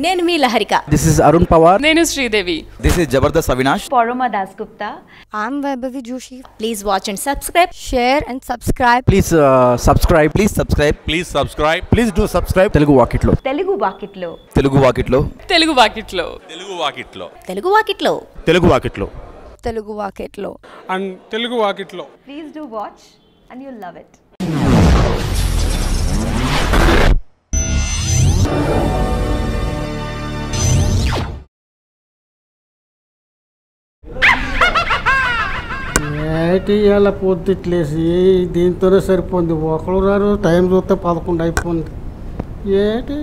నేను మీ Laharika This is Arun Pawar. నేను Sridevi This is Jabardast Avinash. Pournami Das Gupta I'm Vaibhavi Joshi. Please watch and subscribe Share and subscribe. Please uh, subscribe. Please subscribe. Please subscribe. Please do subscribe. Telugu Walkitlo. Telugu వాకిట్లో తెలుగు వాకిట్లో తెలుగు వాకిట్లో తెలుగు వాకిట్లో తెలుగు వాకిట్లో తెలుగు వాకిట్లో Telugu Market Law. And Telugu వాకిట్లో please do watch and you love it ఏంటి ఇవాళ పొద్దుట్లేసి దీంతోనే సరిపోయింది ఒకరు రారు టైం చూస్తే పదకొండు అయిపోయింది ఏంటి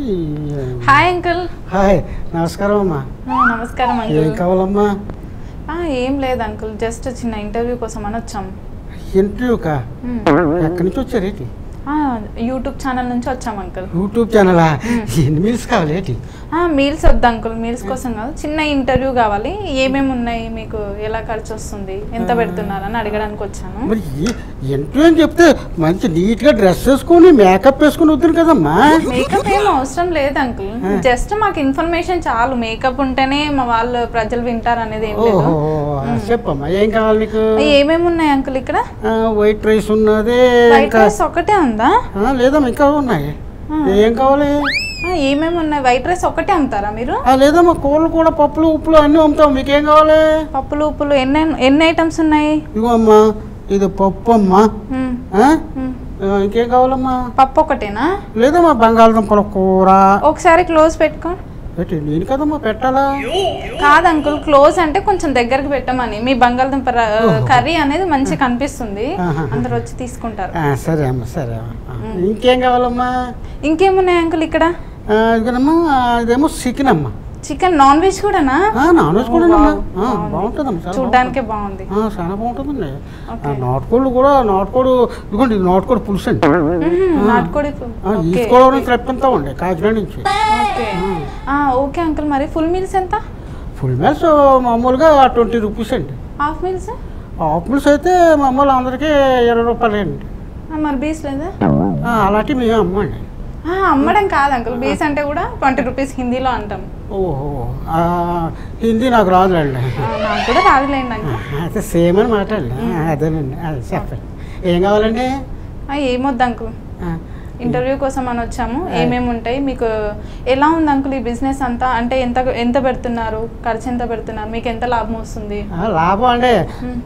హాయ్ అంకుల్ హాయ్ నమస్కారం అమ్మా నమస్కారం ఏం అంకుల్ కావాలమ్మా ఆ, ఏం లేదు అంకుల్ జస్ట్ చిన్న ఇంటర్వ్యూ కోసం అని వచ్చాం ఇంటర్వ్యూకా ఎక్కడి నుంచి వచ్చారేటి ఆ, యూట్యూబ్ ఛానల్ నుంచి వచ్చాం అంకుల్ యూట్యూబ్ ఛానలా ఎన్ని మీల్స్ కావాలి ఏంటి ఆ, మీల్స్ వద్దు అంకుల్ మీల్స్ కోసం కాదు చిన్న ఇంటర్వ్యూ కావాలి ఏమేమి ఉన్నాయి మీకు ఎలా ఖర్చు వస్తుంది ఎంత పెడుతున్నారు అని అడగడానికి వచ్చాను మరి ఇంటర్వ్యూ అని చెప్తే మంచి నీట్గా డ్రెస్ వేసుకొని మేకప్ వేసుకొని వద్దును కదమ్మా మేకప్ ఏం అవసరం లేదు అంకుల్ జస్ట్ మాకు ఇన్ఫర్మేషన్ చాలు మేకప్ ఉంటేనే మా వాళ్ళు ప్రజలు వింటారు అనేది ఏం లేదు ఓహో చెప్పమ్మా ఏం కావాలి నీకు ఏమేమి ఉన్నాయి అంకుల్ ఇక్కడ ఆ, వైట్ రైస్ ఉన్నది వైట్ ఇంకా రైస్ ఒకటే ఉందా ఆ, లేదమ్మా ఇంకా ఉన్నాయి ఏం కావాలి ఆ, ఏమేమి ఉన్నాయి వైట్ రైస్ ఒకటే అమ్ముతారా మీరు ఆ, లేదమ్మా కూరలు కూడా పప్పులు ఉప్పులు అన్నీ అమ్ముతాం మీకేం కావాలి పప్పులు ఉప్పులు ఎన్ని ఎన్ని ఐటమ్స్ ఉన్నాయి ఇగో అమ్మా ఇది పప్పు అమ్మా మ్మ్. ఆ? మ్మ్. ఆ, ఇంకేం కావాలమ్మా పప్పు ఒకటేనా లేదమ్మా బంగాళదుంపల కూర ఒకసారి క్లోజ్ పెట్టుకో ఏంటి నేను కదమ్మా పెట్టాలా కాదు అంకుల్ క్లోజ్ అంటే కొంచెం దగ్గరకు పెట్టమని మీ బంగాళదుంప ర- కర్రీ అనేది మంచిగా కనిపిస్తుంది ఆహా. అందరు వచ్చి తీసుకుంటారు ఆ, సరే అమ్మా సరే అమ్మా ఆ, ఇంకేం కావాలమ్మా ఇంకేమున్నాయి అంకుల్ ఇక్కడ ఆ, ఇదిగోనమ్మా ఇదేమో చికెన్ అమ్మా చికెన్ నాన్ వెజ్ కూడానా ఆ, నాన్ వెజ్ కూడా బాగుంటుందమ్మా చాలా చూడ్డానికే బాగుంది బాగుంటుంది. ఆ, చాలా బాగుంటుందండి ఆ, నాటుకోళ్ళు కూడా నాటుకోడు ఇదిగోండి ఇది నాటుకోడి పులుసు అండి మ్మ్, నాటుకోడి ఆ, ఓకే ఈసుకోవడం నుంచి తెప్పిస్తామండి కాకినాడ నుంచి ఓకే ఆ, ఓకే అంకుల్ మరి ఫుల్ మీల్స్ ఎంత ఫుల్ మీల్స్ మామూలుగా ట్వంటీ రూపీస్ అండి హాఫ్ మీల్స్ హాఫ్ మీల్స్ అయితే మామూలు అందరికీ ఇరవై రూపాయలు అండి మరి బీస్ లేదా ఆ, అలాంటివి మేము అమ్మండి ఆ, అమ్మడం కాదు అంకుల్ బీస్ అంటే కూడా ట్వంటీ రూపీస్ హిందీలో అంటాం ఓహో ఆ, హిందీ నాకు రాదులేండి ఆ, నాకు కూడా రాదులేండి అంకుల్ అయితే సేమ్ అని మాట్లాడండి అదేనండి అది చెప్పండి ఏం కావాలండి ఆ, ఏమొద్దు అంకుల్ ఆ, ఇంటర్వ్యూ కోసం అని వచ్చాము ఏమేమి ఉంటాయి మీకు ఎలా ఉంది అంకుల్ ఈ బిజినెస్ అంతా అంటే ఎంత ఎంత పెడుతున్నారు ఖర్చు ఎంత పెడుతున్నారు మీకు ఎంత లాభం వస్తుంది ఆ, లాభం అండి మ్మ్.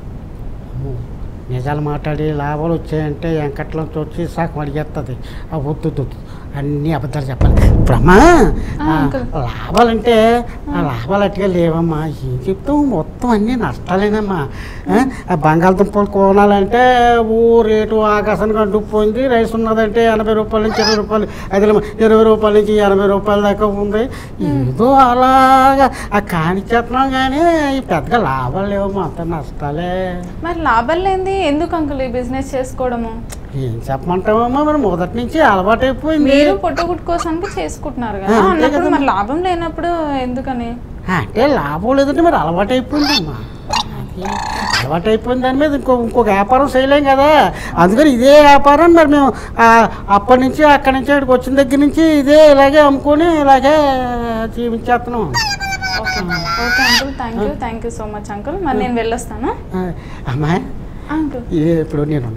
అమ్మో, నిజాలు మాట్లాడి లాభాలు వచ్చాయంటే వెంకట్లోంచి వచ్చి సగం అడిగేస్తుంది ఆ వద్దు వద్దు, వద్దు అన్నీ అబద్ధాలు చెప్పాలి ఇప్పుడమ్మా ఆ, ఆ, అంకుల్. లాభాలంటే ఆ లాభాలు అట్టుగా లేవమ్మా ఏం చెప్తాం మొత్తం అన్నీ నష్టాలేనమ్మా ఆ, ఆ బంగాళదుంపలు కొనాలంటే ఓ రేటు ఆకాశానికి అంటుకుపోయింది రైస్ ఉన్నదంటే ఎనభై రూపాయల నుంచి ఇరవై రూపాయలు అదే ఇరవై రూపాయల నుంచి ఎనభై రూపాయల దాకా ఉంది ఏదో అలాగా ఆ కానిచ్చేస్తున్నాం కానీ ఈ పెద్దగా లాభాలు లేవమ్మా అంత నష్టాలే మరి లాభం లేనిది ఎందుకు అంకుల్ ఈ బిజినెస్ చేసుకోవడము ఏం చెప్పమంటావమ్మా మరి మొదటి నుంచి అలవాటు అయిపోయింది మీరు పొట్టుగుట్టు కోసానికి చేసుకుంటున్నారు కదా ఆ, అంతే అన్నప్పుడు కదమ్మా. మరి లాభం లేనప్పుడు ఎందుకని అంటే లాభం లేదంటే మరి అలవాటు అయిపోయిందమ్మా అది అలవాటు అయిపోయిన దాని మీద ఇంకో ఇంకొక వ్యాపారం చేయలేం కదా అందుకని ఇదే వ్యాపారం మరి మేము ఆ, అప్పటి నుంచి అక్కడి నుంచి అక్కడికి వచ్చిన దగ్గర నుంచి ఇదే ఇలాగే అమ్ముకొని ఇలాగే జీవించేస్తున్నాం okay okay uncle thank you thank you so much uncle మరి నేను వెళ్ళొస్తాను ఆ, అమ్మాయి అంకుల్ ఏ ఇప్పుడు నేను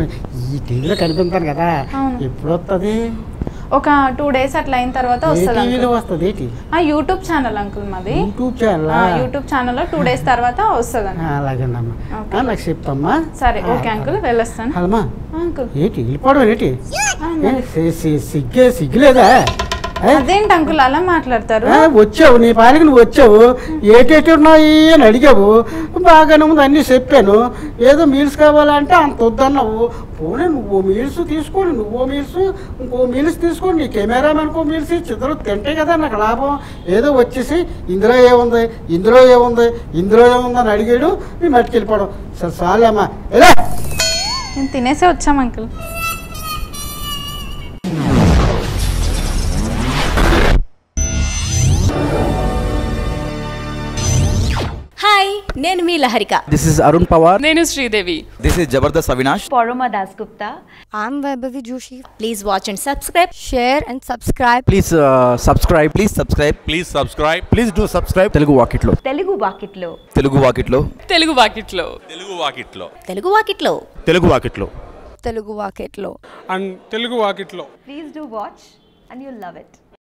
ఈ టీవీలో కనిపిస్తాను కదా అవును. ఎప్పుడు వస్తుంది ఒక టూ డేస్ అట్లా అయిన తర్వాత ఏ వస్తుంది టీవీలో అంకుల్ వస్తుంది ఏంటి ఆ యూట్యూబ్ ఛానల్ అంకుల్ మాది యూట్యూబ్ ఛానల్ ఆ, యూట్యూబ్ ఛానల్లో టూ డేస్ తర్వాత వస్తుంది అలాగేనమ్మా ఓకే. ఆ, నాకు చెప్తామ్మా సరే ఓకే అంకుల్ వెళ్ళొస్తాను అమ్మా అంకుల్ ఏంటి వెళ్ళిపోవడం ఏంటి ఆ, ఏ, సి- సి- సిగ్గే సిగ్గులేదా ఏ? అదేంటి అంకుల్ అలా మాట్లాడతారు ఆ, వచ్చావు నీ పాలకి నువ్వు వచ్చావు ఏటేటి ఉన్నాయి అని అడిగావు బాగానే ఉంది అన్నీ చెప్పాను ఏదో మీల్స్ కావాలంటే అంత వద్దన్నావు పోనీ నువ్వు మీల్స్ తీసుకోండి నువ్వు మీల్స్ ఇంకో మీల్స్ తీసుకోండి నీ కెమెరామెన్కో మీల్స్ ఇద్దరు తింటే కదా నాకు లాభం ఏదో వచ్చేసి ఇందులో ఏముంది ఇందులో ఏముంది ఇందులో ఏముంది అని అడిగాడు నీ మట్టుకు వెళ్ళిపోవడం సరే చాలేమ్మా ఎలా మేము తినేసే వచ్చాం అంకుల్ హాయ్ నేను మీ మీ లహరిక దిస్ ఇస్ అరుణ్ పవార్ నేను Sridevi this is Jabardasth Avinash Pournami Das Gupta I'm Vaibhavi Joshi. Please watch and subscribe Share and subscribe. Please subscribe please subscribe please subscribe please do subscribe Telugu వాకిట్లో తెలుగు వాకిట్లో తెలుగు వాకిట్లో తెలుగు వాకిట్లో తెలుగు వాకిట్లో తెలుగు వాకిట్లో తెలుగు వాకిట్లో Telugu Vaketlo. అండ్ తెలుగు వాకిట్లో please do watch and you love it